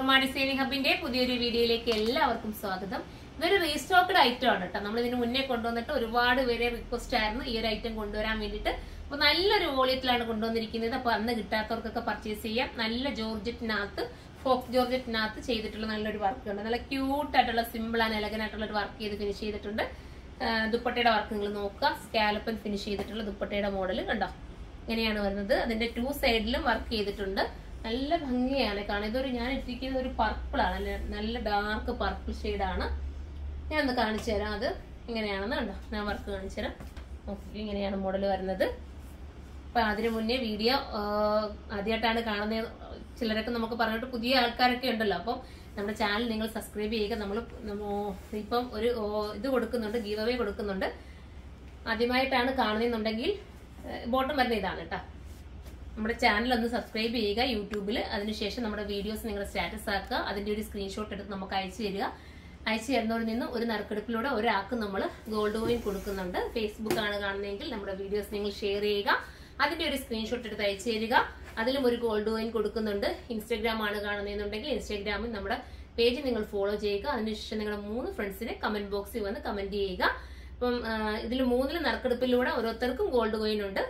Soorma designing ഹബിന്റെ പുതിയൊരു വീഡിയോയിലേക്ക് എല്ലാവർക്കും സ്വാഗതം ഇതൊരു റീസ്റ്റോക്ക്ഡ് ഐറ്റം ആണ് കേട്ടോ നമ്മൾ ഇതിന് മുന്നേ കൊണ്ടുവന്നിട്ട് ഒരുപാട് പേരെ റിക്വസ്റ്റ് ആയിരുന്നു ഈ ഒരു ഐറ്റം കൊണ്ടുവരാൻ വേണ്ടിയിട്ട് അപ്പൊ നല്ലൊരു വോളിയത്തിലാണ് കൊണ്ടുവന്നിരിക്കുന്നത് അപ്പൊ അന്ന് കിട്ടാത്തവർക്കൊക്കെ പർച്ചേസ് ചെയ്യാം നല്ല ജോർജറ്റിനകത്ത് ഫോക്സ് ജോർജറ്റിനകത്ത് ചെയ്തിട്ടുള്ള നല്ലൊരു വർക്ക് ഉണ്ട് നല്ല ക്യൂട്ട് ആയിട്ടുള്ള സിമ്പിൾ ആൻഡ് എലഗൻ ആയിട്ടുള്ള ഒരു വർക്ക് ചെയ്ത് ഫിനിഷ് ചെയ്തിട്ടുണ്ട് ആ, ദുപ്പട്ടയുടെ വർക്ക് നിങ്ങൾ നോക്കുക സ്കാലപ്പൻ ഫിനിഷ് ചെയ്തിട്ടുള്ള ദുപ്പട്ടയുടെ മോഡൽ കണ്ടോ ഇങ്ങനെയാണ് വരുന്നത് അതിന്റെ ടു സൈഡിലും വർക്ക് ചെയ്തിട്ടുണ്ട് നല്ല ഭംഗിയാണ് കാണാൻ ഇതൊരു ഞാൻ ഇട്ടിരിക്കുന്ന ഒരു പർപ്പിൾ ആണ് നല്ല- നല്ല ഡാർക്ക് പർപ്പിൾ ആണ് ഞാൻ ഒന്ന് കാണിച്ചു തരാം അത് ഇങ്ങനെയാണെന്ന് കണ്ടോ ഞാൻ വർക്ക് കാണിച്ചു തരാം നോക്കി ഇങ്ങനെയാണ് മോഡൽ വരുന്നത് അപ്പൊ അതിനു മുന്നേ വീഡിയോ ആദ്യമായിട്ടാണ് കാണുന്നത് ചിലരൊക്കെ നമുക്ക് പറഞ്ഞിട്ട് പുതിയ ആൾക്കാരൊക്കെ ഉണ്ടല്ലോ അപ്പം നമ്മുടെ ചാനൽ നിങ്ങൾ സബ്സ്ക്രൈബ് ചെയ്യുക നമ്മൾ ഇപ്പം ഒരു ഓ, ഇത് കൊടുക്കുന്നുണ്ട് ഗീവ് അവേ കൊടുക്കുന്നുണ്ട് ആദ്യമായിട്ടാണ് കാണുന്നെന്നുണ്ടെങ്കിൽ ബോട്ടം വരുന്ന ഇതാണ് കേട്ടോ നമ്മുടെ ചാനൽ ഒന്ന് സബ്സ്ക്രൈബ് ചെയ്യുക യൂട്യൂബിൽ അതിനുശേഷം നമ്മുടെ വീഡിയോസ് നിങ്ങളുടെ സ്റ്റാറ്റസ് ആക്കുക അതിന്റെ ഒരു സ്ക്രീൻഷോട്ട് എടുത്ത് നമുക്ക് അയച്ചു തരിക അയച്ചു തരുന്നവരിൽ നിന്ന് ഒരു നറുക്കെടുപ്പിലൂടെ ഒരാൾക്ക് നമ്മൾ ഗോൾഡ് കോയിൻ കൊടുക്കുന്നുണ്ട് ഫേസ്ബുക്ക് ആണ് കാണുന്നതെങ്കിൽ നമ്മുടെ വീഡിയോസ് നിങ്ങൾ ഷെയർ ചെയ്യുക അതിന്റെ ഒരു സ്ക്രീൻഷോട്ട് എടുത്ത് അയച്ചു തരിക അതിലും ഒരു ഗോൾഡ് കോയിൻ കൊടുക്കുന്നുണ്ട് ഇൻസ്റ്റാഗ്രാം ആണ് കാണുന്നതെന്നുണ്ടെങ്കിൽ ഇൻസ്റ്റാഗ്രാമിൽ നമ്മുടെ പേജ് നിങ്ങൾ ഫോളോ ചെയ്യുക അതിനുശേഷം നിങ്ങളുടെ മൂന്ന് ഫ്രണ്ട്സിനെ കമന്റ് ബോക്സിൽ വന്ന് കമന്റ് ചെയ്യുക അപ്പം ഇതിൽ മൂന്നിൽ നറുക്കെടുപ്പിലൂടെ ഓരോരുത്തർക്കും ഗോൾഡ് കോയിൻ ഉണ്ട്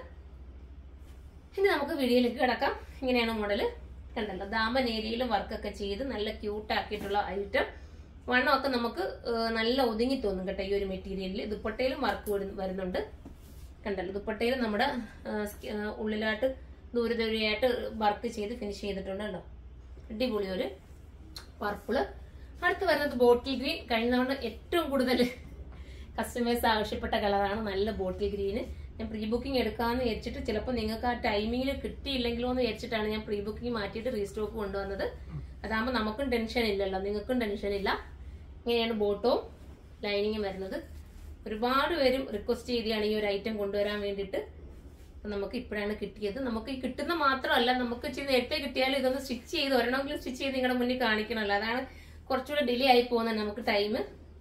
ഇനി നമുക്ക് വീഡിയോയിലേക്ക് കിടക്കാം ഇങ്ങനെയാണ് മോഡല് കണ്ടല്ലോ ദാമൻ ഏരിയയിലും വർക്കൊക്കെ ചെയ്ത് നല്ല ക്യൂട്ട് ആക്കിയിട്ടുള്ള ഐറ്റം വണ്ണമൊക്കെ നമുക്ക് ആ, നല്ല ഒതുങ്ങി തോന്നും കേട്ടോ ഈ ഒരു മെറ്റീരിയലിൽ ദുപ്പട്ടയിലും വർക്ക് വരുന്നുണ്ട് കണ്ടല്ലോ ദുപ്പട്ടയിൽ നമ്മുടെ ആ, സ്ക- ആ, ഉള്ളിലായിട്ട് ദൂരെ ദൂരെയായിട്ട് വർക്ക് ചെയ്ത് ഫിനിഷ് ചെയ്തിട്ടുണ്ട് കേട്ടോ അടിപൊളി ഒരു പർപ്പിള് അടുത്ത് വരുന്നത് ബോട്ടിൽ ഗ്രീൻ കഴിഞ്ഞ തവണ ഏറ്റവും കൂടുതൽ കസ്റ്റമേഴ്സ് ആവശ്യപ്പെട്ട കളറാണ് നല്ല ബോട്ടിൽ ഗ്രീന് ഞാൻ പ്രീ ബുക്കിംഗ് എടുക്കാമെന്ന് വിചാരിച്ചിട്ട് ചിലപ്പോൾ നിങ്ങൾക്ക് ആ ടൈമിങ്ങിൽ കിട്ടിയില്ലെങ്കിലോ എന്ന് വിചാരിച്ചിട്ടാണ് ഞാൻ പ്രീ ബുക്കിംഗ് മാറ്റിയിട്ട് റീസ്റ്റോക്ക് കൊണ്ടുവന്നത് അതാകുമ്പോൾ നമുക്കും ടെൻഷൻ ഇല്ലല്ലോ നിങ്ങൾക്കും ടെൻഷൻ ഇല്ല ഇങ്ങനെയാണ് ബോട്ടവും ലൈനിങ്ങും വരുന്നത് ഒരുപാട് പേരും റിക്വസ്റ്റ് ചെയ്താണ് ഈ ഒരു ഐറ്റം കൊണ്ടുവരാൻ വേണ്ടിയിട്ട് അപ്പൊ നമുക്ക് ഇപ്പോഴാണ് കിട്ടിയത് നമുക്ക് ഈ കിട്ടുന്ന മാത്രമല്ല നമുക്ക് ഇച്ചിരി നേരത്തെ കിട്ടിയാലും ഇതൊന്ന് സ്റ്റിച്ച് ചെയ്ത് ഒരെണ്ണമെങ്കിലും സ്റ്റിച്ച് ചെയ്ത് നിങ്ങളുടെ മുന്നിൽ കാണിക്കണമല്ലോ അതാണ് കുറച്ചുകൂടെ ഡിലേ ആയി പോകുന്നത് നമുക്ക് ടൈം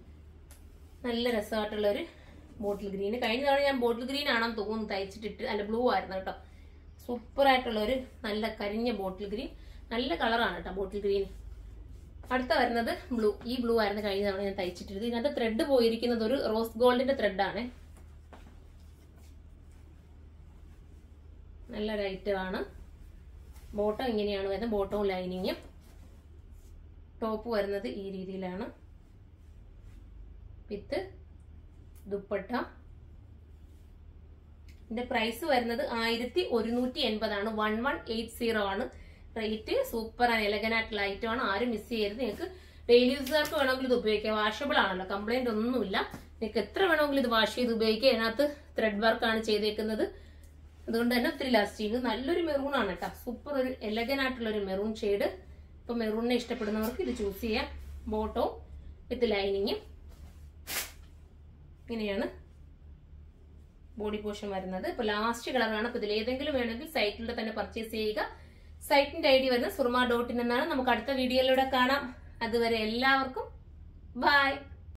നല്ല രസമായിട്ടുള്ള ഒരു ബോട്ടിൽ ഗ്രീൻ കഴിഞ്ഞ തവണ ഞാൻ ബോട്ടിൽ ഗ്രീൻ ആണെന്ന് തോന്നുന്നു തയ്ച്ചിട്ടിട്ട് അല്ല ബ്ലൂ ആയിരുന്നു കേട്ടോ സൂപ്പർ ആയിട്ടുള്ള ഒരു നല്ല കരിഞ്ഞ ബോട്ടിൽ ഗ്രീൻ നല്ല കളറാണ് കേട്ടോ ബോട്ടിൽ ഗ്രീൻ അടുത്ത വരുന്നത് ബ്ലൂ ഈ ബ്ലൂ ആയിരുന്നു കഴിഞ്ഞ തവണ ഞാൻ തയ്ച്ചിട്ടിരുന്നത് ഇതിനകത്ത് ത്രെഡ് പോയിരിക്കുന്നത് ഒരു റോസ് ഗോൾഡിന്റെ ത്രെഡാണ് നല്ലൊരു ഐറ്റമാണ് ബോട്ടം ഇങ്ങനെയാണ് വരുന്നത് ബോട്ടവും ലൈനിങ്ങും ടോപ്പ് വരുന്നത് ഈ രീതിയിലാണ് വിത്ത് ദുപ്പട്ട ഇതിന്റെ പ്രൈസ് വരുന്നത് ആയിരത്തി ഒരുന്നൂറ്റി എൺപതാണ് വൺ വൺ എയ്റ്റ് സീറോ ആണ് റേറ്റ് സൂപ്പർ ആൻഡ് എലഗൻ ആയിട്ടുള്ള ഐറ്റം ആണ് ആരും മിസ് ചെയ്യരുത് നിങ്ങൾക്ക് ഡെയിലി യൂസുകാർക്ക് വേണമെങ്കിൽ ഇത് ഉപയോഗിക്കാം വാഷബിൾ ആണല്ലോ കംപ്ലൈന്റ് ഒന്നുമില്ല നിങ്ങൾക്ക് എത്ര വേണമെങ്കിലും ഇത് വാഷ് ചെയ്ത് ഉപയോഗിക്കാം അതിനകത്ത് ത്രെഡ് വർക്കാണ് ചെയ്തേക്കുന്നത് അതുകൊണ്ട് തന്നെ ഒത്തിരി ലാസ്റ്റിങ് നല്ലൊരു മെറൂൺ ആണ് കേട്ടോ സൂപ്പർ ഒരു എലഗൻ ആയിട്ടുള്ള ഒരു മെറൂൺ ഷെയ്ഡ് ഇപ്പൊ മെറൂണിനെ ഇഷ്ടപ്പെടുന്നവർക്ക് ഇത് ചൂസ് ചെയ്യാം ബോട്ടോ വിത്ത് ലൈനിങ്ങും ഇങ്ങനെയാണ് ബോഡി പോർഷൻ വരുന്നത് ഇപ്പൊ ലാസ്റ്റ് കളറാണ് അപ്പൊ ഇതിൽ ഏതെങ്കിലും വേണമെങ്കിൽ സൈറ്റിലൂടെ തന്നെ പർച്ചേസ് ചെയ്യുക സൈറ്റിന്റെ ഐ ഡി വരുന്നത് സുർമ ഡോട്ട് ഇൻ എന്നാണ് നമുക്ക് അടുത്ത വീഡിയോയിലൂടെ കാണാം അതുവരെ എല്ലാവർക്കും ബൈ